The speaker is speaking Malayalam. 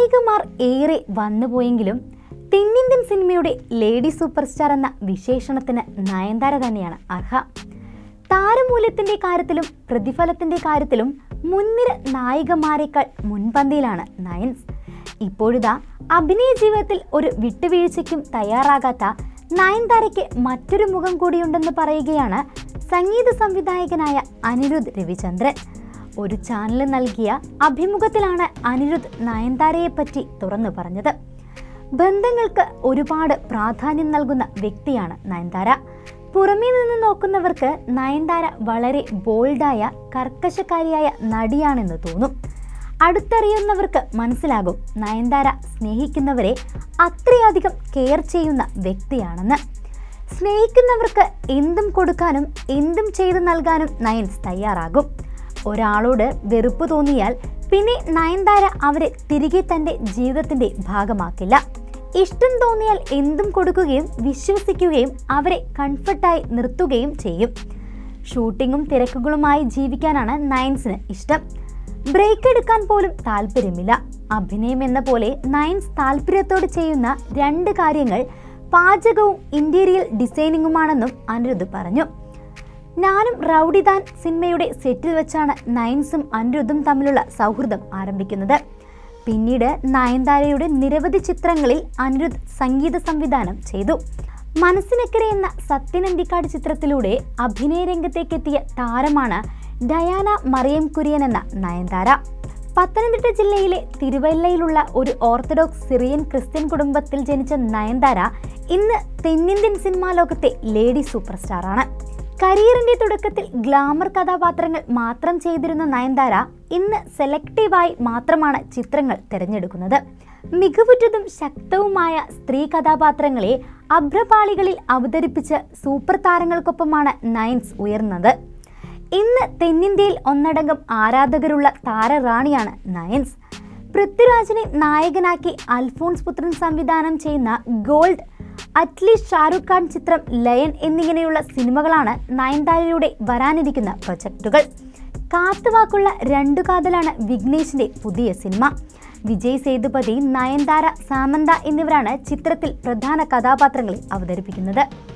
നായികമാർ ഏറെ വന്നുപോയെങ്കിലും തെന്നിന്ത്യൻ സിനിമയുടെ ലേഡി സൂപ്പർ സ്റ്റാർ എന്ന വിശേഷണത്തിന് നയൻതാര തന്നെയാണ് അർഹ താരമൂല്യത്തിന്റെ കാര്യത്തിലും പ്രതിഫലത്തിന്റെ കാര്യത്തിലും മുൻനിര നായികമാരെക്കാൾ മുൻപന്തിയിലാണ് നയൻസ് ഇപ്പോഴിതാ അഭിനയ ജീവിതത്തിൽ ഒരു വിട്ടുവീഴ്ചയ്ക്കും തയ്യാറാകാത്ത നയൻതാരയ്ക്ക് മറ്റൊരു മുഖം കൂടിയുണ്ടെന്ന് പറയുകയാണ് സംഗീത സംവിധായകനായ അനിരുദ്ധ് രവിചന്ദ്രൻ ഒരു ചാനൽ നൽകിയ അഭിമുഖത്തിലാണ് അനിരുദ്ധ് നയൻതാരയെ പറ്റി തുറന്നു പറഞ്ഞത് ബന്ധങ്ങൾക്ക് ഒരുപാട് പ്രാധാന്യം നൽകുന്ന വ്യക്തിയാണ് നയൻതാര പുറമേ നിന്ന് നോക്കുന്നവർക്ക് നയൻതാര വളരെ ബോൾഡായ കർക്കശക്കാരിയായ നടിയാണെന്ന് തോന്നും അടുത്തറിയുന്നവർക്ക് മനസ്സിലാകും നയൻതാര സ്നേഹിക്കുന്നവരെ അത്രയധികം കെയർ ചെയ്യുന്ന വ്യക്തിയാണെന്ന് സ്നേഹിക്കുന്നവർക്ക് എന്തും കൊടുക്കാനും എന്തും ചെയ്തു നൽകാനും നയൻസ് തയ്യാറാകും ഒരാളോട് വെറുപ്പ് തോന്നിയാൽ പിന്നെ നയൻതാര അവരെ തിരികെ തൻ്റെ ജീവിതത്തിൻ്റെ ഭാഗമാക്കില്ല ഇഷ്ടം തോന്നിയാൽ എന്തും കൊടുക്കുകയും വിശ്വസിക്കുകയും അവരെ കംഫർട്ടായി നിർത്തുകയും ചെയ്യും ഷൂട്ടിങ്ങും തിരക്കുകളുമായി ജീവിക്കാനാണ് നയൻസിന് ഇഷ്ടം ബ്രേക്ക് എടുക്കാൻ പോലും താല്പര്യമില്ല അഭിനയം എന്ന പോലെ നയൻസ് താല്പര്യത്തോട് ചെയ്യുന്ന രണ്ട് കാര്യങ്ങൾ പാചകവും ഇന്റീരിയൽ ഡിസൈനിങ്ങുമാണെന്നും അനിരുദ്ധ് പറഞ്ഞു ഞാനും റൗഡിദാൻ സിനിമയുടെ സെറ്റിൽ വെച്ചാണ് നയൻസും അനിരുദ്ധും തമ്മിലുള്ള സൗഹൃദം ആരംഭിക്കുന്നത് പിന്നീട് നയൻതാരയുടെ നിരവധി ചിത്രങ്ങളിൽ അനിരുദ്ധ് സംഗീത സംവിധാനം ചെയ്തു മനസ്സിനക്കരെ എന്ന സത്യനന്ദിക്കാട് ചിത്രത്തിലൂടെ അഭിനയ രംഗത്തേക്കെത്തിയ താരമാണ് ഡയാന മറിയം കുര്യൻ എന്ന നയൻതാര പത്തനംതിട്ട ജില്ലയിലെ തിരുവല്ലയിലുള്ള ഒരു ഓർത്തഡോക്സ് സിറിയൻ ക്രിസ്ത്യൻ കുടുംബത്തിൽ ജനിച്ച നയൻതാര ഇന്ന് തെന്നിന്ത്യൻ സിനിമാ ലോകത്തെ ലേഡി സൂപ്പർ സ്റ്റാറാണ് കരിയറിന്റെ തുടക്കത്തിൽ ഗ്ലാമർ കഥാപാത്രങ്ങൾ മാത്രം ചെയ്തിരുന്ന നയൻതാര ഇന്ന് സെലക്റ്റീവായി മാത്രമാണ് ചിത്രങ്ങൾ തിരഞ്ഞെടുക്കുന്നത് മികവുറ്റതും ശക്തവുമായ സ്ത്രീ കഥാപാത്രങ്ങളെ അഭ്രപാളികളിൽ അവതരിപ്പിച്ച് സൂപ്പർ താരങ്ങൾക്കൊപ്പമാണ് നയൻസ് ഉയർന്നത് ഇന്ന് തെന്നിന്ത്യയിൽ ഒന്നടങ്കം ആരാധകരുള്ള താരറാണിയാണ് നയൻസ് പൃഥ്വിരാജിനെ നായകനാക്കി അൽഫോൺസ് പുത്രൻ സംവിധാനം ചെയ്യുന്ന ഗോൾഡ് അറ്റ്ലീസ്റ്റ് ഷാറുഖ് ഖാൻ ചിത്രം ലയൻ എന്നിങ്ങനെയുള്ള സിനിമകളാണ് നയൻതാരയുടെ വരാനിരിക്കുന്ന പ്രൊജക്ടുകൾ കാത്തുവാക്കുള്ള രണ്ടു കാതലാണ് വിഘ്നേഷിന്റെ പുതിയ സിനിമ വിജയ് സേതുപതി നയൻതാര സാമന്ത എന്നിവരാണ് ചിത്രത്തിൽ പ്രധാന കഥാപാത്രങ്ങളെ അവതരിപ്പിക്കുന്നത്